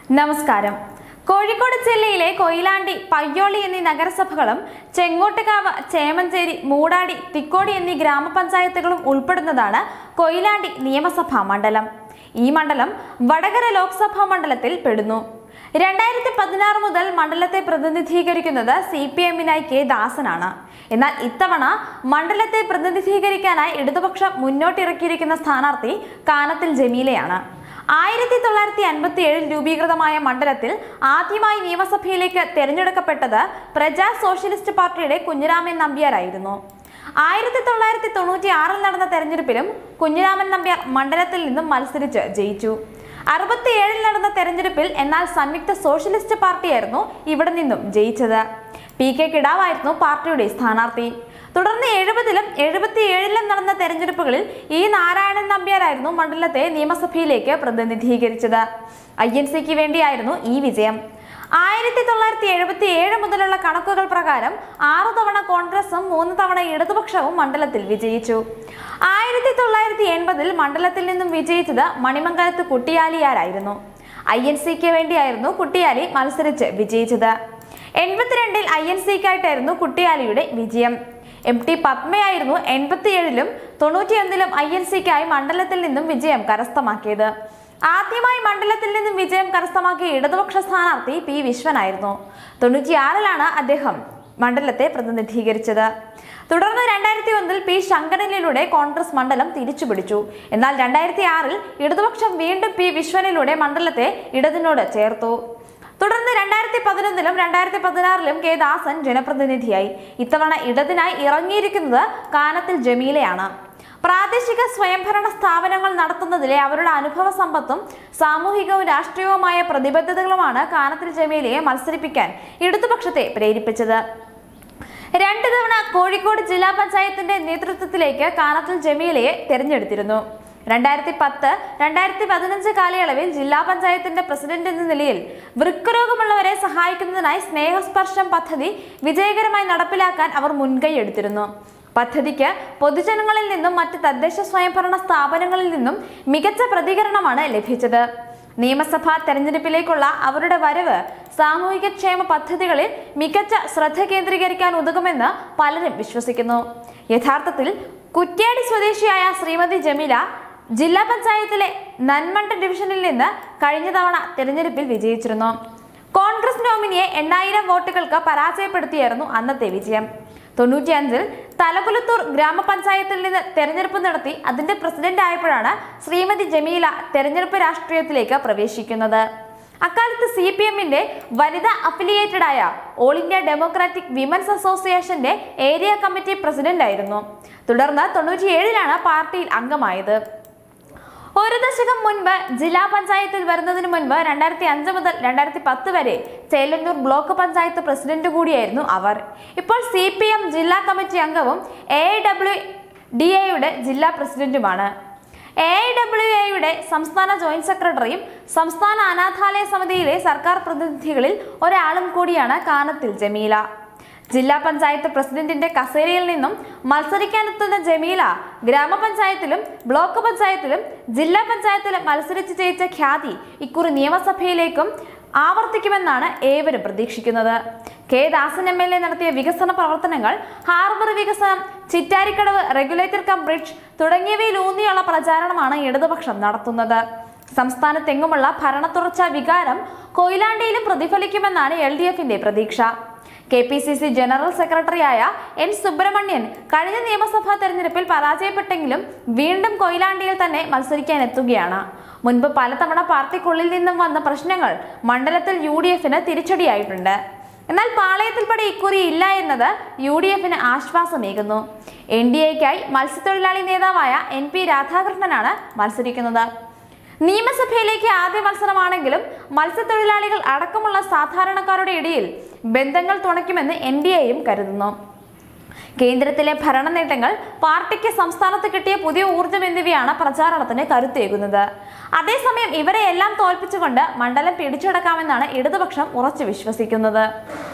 നമസ്കാരം കോഴിക്കോട് ജില്ലയിലെ കൊയിലാണ്ടി പയ്യോളി എന്നീ നഗരസഭകളും ചെങ്ങോട്ടുകാവ് ചേമഞ്ചേരി മൂടാടി തിക്കോടി എന്നീ ഗ്രാമപഞ്ചായത്തുകളും ഉൾപ്പെടുന്നതാണ് കൊയിലാണ്ടി നിയമസഭാ മണ്ഡലം ഈ മണ്ഡലം വടകര ലോക്സഭാ മണ്ഡലത്തിൽ പെടുന്നു രണ്ടായിരത്തി പതിനാറ് മുതൽ മണ്ഡലത്തെ പ്രതിനിധീകരിക്കുന്നത് സി പി എമ്മിനായി കെ ദാസനാണ് എന്നാൽ ഇത്തവണ മണ്ഡലത്തെ പ്രതിനിധീകരിക്കാനായി ഇടതുപക്ഷം മുന്നോട്ടിറക്കിയിരിക്കുന്ന സ്ഥാനാർത്ഥി കാനത്തിൽ ജമീലയാണ് ആയിരത്തി തൊള്ളായിരത്തി അൻപത്തി ഏഴിൽ രൂപീകൃതമായ മണ്ഡലത്തിൽ ആദ്യമായി നിയമസഭയിലേക്ക് തെരഞ്ഞെടുക്കപ്പെട്ടത് പ്രജാ സോഷ്യലിസ്റ്റ് പാർട്ടിയുടെ കുഞ്ഞിരാമൻ നമ്പ്യാരായിരുന്നു ആയിരത്തി തൊള്ളായിരത്തി തൊണ്ണൂറ്റി ആറിൽ നടന്ന തെരഞ്ഞെടുപ്പിലും കുഞ്ഞിരാമൻ നമ്പ്യാർ മണ്ഡലത്തിൽ നിന്നും മത്സരിച്ച് ജയിച്ചു അറുപത്തിയേഴിൽ നടന്ന തെരഞ്ഞെടുപ്പിൽ എന്നാൽ സംയുക്ത സോഷ്യലിസ്റ്റ് പാർട്ടിയായിരുന്നു ഇവിടെ നിന്നും ജയിച്ചത് പി കെ കിടാവായിരുന്നു പാർട്ടിയുടെ സ്ഥാനാർത്ഥി തുടർന്ന് എഴുപതിലും എഴുപത്തിയേഴിലും നടന്ന തെരഞ്ഞെടുപ്പുകളിൽ ഇ നാരായണൻ നമ്പ്യാരായിരുന്നു മണ്ഡലത്തെ നിയമസഭയിലേക്ക് പ്രതിനിധീകരിച്ചത് ഐ എൻ സിക്ക് വേണ്ടിയായിരുന്നു ഈ വിജയം ആയിരത്തി തൊള്ളായിരത്തി എഴുപത്തി ഏഴ് മുതലുള്ള കണക്കുകൾ പ്രകാരം ആറു തവണ കോൺഗ്രസും മൂന്ന് തവണ ഇടതുപക്ഷവും മണ്ഡലത്തിൽ വിജയിച്ചു ആയിരത്തി തൊള്ളായിരത്തി എൺപതിൽ മണ്ഡലത്തിൽ നിന്നും വിജയിച്ചത് മണിമംഗലത്ത് കുട്ടിയാലിയാരായിരുന്നു ഐ എൻ സിക്ക് വേണ്ടിയായിരുന്നു കുട്ടിയാലി മത്സരിച്ച് വിജയിച്ചത് എൺപത്തിരണ്ടിൽ ഐ എൻ സിക്കായിട്ടായിരുന്നു കുട്ടിയാലിയുടെ വിജയം എം ടി പത്മയായിരുന്നു എൺപത്തിയേഴിലും തൊണ്ണൂറ്റിയൊന്നിലും ഐ എൻ സിക്കായി മണ്ഡലത്തിൽ നിന്നും വിജയം കരസ്ഥമാക്കിയത് ആദ്യമായി മണ്ഡലത്തിൽ നിന്നും വിജയം കരസ്ഥമാക്കിയ ഇടതുപക്ഷ സ്ഥാനാർത്ഥി പി വിശ്വനായിരുന്നു തൊണ്ണൂറ്റിയാറിലാണ് അദ്ദേഹം മണ്ഡലത്തെ പ്രതിനിധീകരിച്ചത് തുടർന്ന് രണ്ടായിരത്തി ഒന്നിൽ പി ശങ്കരനിലൂടെ കോൺഗ്രസ് മണ്ഡലം തിരിച്ചുപിടിച്ചു എന്നാൽ രണ്ടായിരത്തി ആറിൽ ഇടതുപക്ഷം വീണ്ടും പി വിശ്വനിലൂടെ മണ്ഡലത്തെ ഇടതിനോട് ചേർത്തു തുടർന്ന് രണ്ടായിരത്തി പതിനൊന്നിലും രണ്ടായിരത്തി പതിനാറിലും കെ ദാസൻ ജനപ്രതിനിധിയായി ഇത്തവണ ഇടതിനായി ഇറങ്ങിയിരിക്കുന്നത് കാനത്തിൽ ജമീലയാണ് പ്രാദേശിക സ്വയംഭരണ സ്ഥാപനങ്ങൾ നടത്തുന്നതിലെ അവരുടെ അനുഭവ സമ്പത്തും സാമൂഹികവും രാഷ്ട്രീയവുമായ പ്രതിബദ്ധതകളുമാണ് കാനത്തിൽ ജമീലയെ മത്സരിപ്പിക്കാൻ ഇടതുപക്ഷത്തെ പ്രേരിപ്പിച്ചത് രണ്ട് തവണ കോഴിക്കോട് ജില്ലാ പഞ്ചായത്തിന്റെ നേതൃത്വത്തിലേക്ക് കാനത്തിൽ ജമീലയെ തെരഞ്ഞെടുത്തിരുന്നു രണ്ടായിരത്തി പത്ത് രണ്ടായിരത്തി പതിനഞ്ച് കാലയളവിൽ ജില്ലാ പഞ്ചായത്തിന്റെ പ്രസിഡന്റ് എന്ന നിലയിൽ വൃക്കരോഗമുള്ളവരെ സഹായിക്കുന്നതിനായി സ്നേഹസ്പർശം പദ്ധതി വിജയകരമായി നടപ്പിലാക്കാൻ അവർ മുൻകൈ എടുത്തിരുന്നു പദ്ധതിക്ക് പൊതുജനങ്ങളിൽ നിന്നും മറ്റ് തദ്ദേശ സ്വയംഭരണ സ്ഥാപനങ്ങളിൽ നിന്നും മികച്ച പ്രതികരണമാണ് ലഭിച്ചത് നിയമസഭാ തെരഞ്ഞെടുപ്പിലേക്കുള്ള അവരുടെ വരവ് സാമൂഹികക്ഷേമ പദ്ധതികളിൽ മികച്ച ശ്രദ്ധ കേന്ദ്രീകരിക്കാൻ ഉതകുമെന്ന് പലരും വിശ്വസിക്കുന്നു യഥാർത്ഥത്തിൽ കുറ്റ്യാടി സ്വദേശിയായ ശ്രീമതി ജമീല ജില്ലാ പഞ്ചായത്തിലെ നന്മണ്ട ഡിവിഷനിൽ നിന്ന് കഴിഞ്ഞ തവണ തെരഞ്ഞെടുപ്പിൽ വിജയിച്ചിരുന്നു കോൺഗ്രസ് നോമിനിയെ എണ്ണായിരം വോട്ടുകൾക്ക് പരാജയപ്പെടുത്തിയായിരുന്നു അന്നത്തെ വിജയം തൊണ്ണൂറ്റിയഞ്ചിൽ തലകുലത്തൂർ ഗ്രാമപഞ്ചായത്തിൽ നിന്ന് തെരഞ്ഞെടുപ്പ് നടത്തി അതിന്റെ പ്രസിഡന്റ് ആയപ്പോഴാണ് ശ്രീമതി ജമീല തെരഞ്ഞെടുപ്പ് രാഷ്ട്രീയത്തിലേക്ക് പ്രവേശിക്കുന്നത് അക്കാലത്ത് സി പി എമ്മിന്റെ വനിതാ അഫിലിയേറ്റഡ് ആയ ഓൾ ഇന്ത്യ ഡെമോക്രാറ്റിക് വിമൻസ് അസോസിയേഷന്റെ ഏരിയ കമ്മിറ്റി പ്രസിഡന്റ് ആയിരുന്നു തുടർന്ന് തൊണ്ണൂറ്റിയേഴിലാണ് പാർട്ടിയിൽ അംഗമായത് ഒരു ദശകം മുൻപ് ജില്ലാ പഞ്ചായത്തിൽ വരുന്നതിന് മുൻപ് രണ്ടായിരത്തി അഞ്ച് മുതൽ രണ്ടായിരത്തി പത്ത് വരെ ചേലന്നൂർ ബ്ലോക്ക് പഞ്ചായത്ത് പ്രസിഡന്റ് കൂടിയായിരുന്നു അവർ ഇപ്പോൾ സി പി എം ജില്ലാ കമ്മിറ്റി അംഗവും എ ഡബ്ല്യു ഡി എയുടെ ജില്ലാ പ്രസിഡന്റുമാണ് എ ഡബ്ല്യു എയുടെ സംസ്ഥാന ജോയിന്റ് സെക്രട്ടറിയും സംസ്ഥാന അനാഥാലയ സമിതിയിലെ സർക്കാർ പ്രതിനിധികളിൽ ഒരാളും കൂടിയാണ് കാനത്തിൽ ജമീല ജില്ലാ പഞ്ചായത്ത് പ്രസിഡന്റിന്റെ കസേരയിൽ നിന്നും മത്സരിക്കാനെത്തുന്ന ജമീല ഗ്രാമപഞ്ചായത്തിലും ബ്ലോക്ക് പഞ്ചായത്തിലും ജില്ലാ പഞ്ചായത്തിലും മത്സരിച്ച് ജയിച്ച ഖ്യാതി ഇക്കുറി നിയമസഭയിലേക്കും ആവർത്തിക്കുമെന്നാണ് ഏവരും പ്രതീക്ഷിക്കുന്നത് K Dasan M L A നടത്തിയ വികസന പ്രവർത്തനങ്ങൾ ഹാർബർ വികസനം ചിറ്റാരിക്കടവ് റെഗുലേറ്റർ കം ബ്രിഡ്ജ് തുടങ്ങിയവയിലൂന്നിയുള്ള പ്രചാരണമാണ് ഇടതുപക്ഷം നടത്തുന്നത് സംസ്ഥാനത്തെങ്ങുമുള്ള ഭരണത്തുടർച്ച വികാരം കൊയിലാണ്ടിയിലും പ്രതിഫലിക്കുമെന്നാണ് എൽ ഡി എഫിന്റെ പ്രതീക്ഷ K P C C general സെക്രട്ടറിയായ എൻ സുബ്രഹ്മണ്യൻ കഴിഞ്ഞ നിയമസഭാ തെരഞ്ഞെടുപ്പിൽ പരാജയപ്പെട്ടെങ്കിലും വീണ്ടും കൊയിലാണ്ടിയിൽ തന്നെ മത്സരിക്കാൻ എത്തുകയാണ് മുൻപ് പലതവണ പാർട്ടിക്കുള്ളിൽ നിന്നും വന്ന പ്രശ്നങ്ങൾ മണ്ഡലത്തിൽ യു ഡി എഫിന് തിരിച്ചടിയായിട്ടുണ്ട് എന്നാൽ പാളയത്തിൽപ്പടി ഇക്കുറി ഇല്ല എന്നത് യു ഡി എഫിന് ആശ്വാസമേകുന്നു എൻ ഡി എക്കായി മത്സ്യത്തൊഴിലാളി നേതാവായ എൻ പി രാധാകൃഷ്ണനാണ് മത്സരിക്കുന്നത് നിയമസഭയിലേക്ക് ആദ്യ മത്സരമാണെങ്കിലും മത്സ്യത്തൊഴിലാളികൾ അടക്കമുള്ള സാധാരണക്കാരുടെ ഇടയിൽ ബന്ധങ്ങൾ തുണയ്ക്കുമെന്ന് എൻ ഡി എയും കരുതുന്നു കേന്ദ്രത്തിലെ ഭരണ നേട്ടങ്ങൾ പാർട്ടിക്ക് സംസ്ഥാനത്ത് കിട്ടിയ പുതിയ ഊർജം എന്നിവയാണ് പ്രചാരണത്തിന് കരുത്തേകുന്നത് അതേസമയം ഇവരെ എല്ലാം തോൽപ്പിച്ചുകൊണ്ട് മണ്ഡലം പിടിച്ചെടുക്കാമെന്നാണ് ഇടതുപക്ഷം ഉറച്ചു വിശ്വസിക്കുന്നത്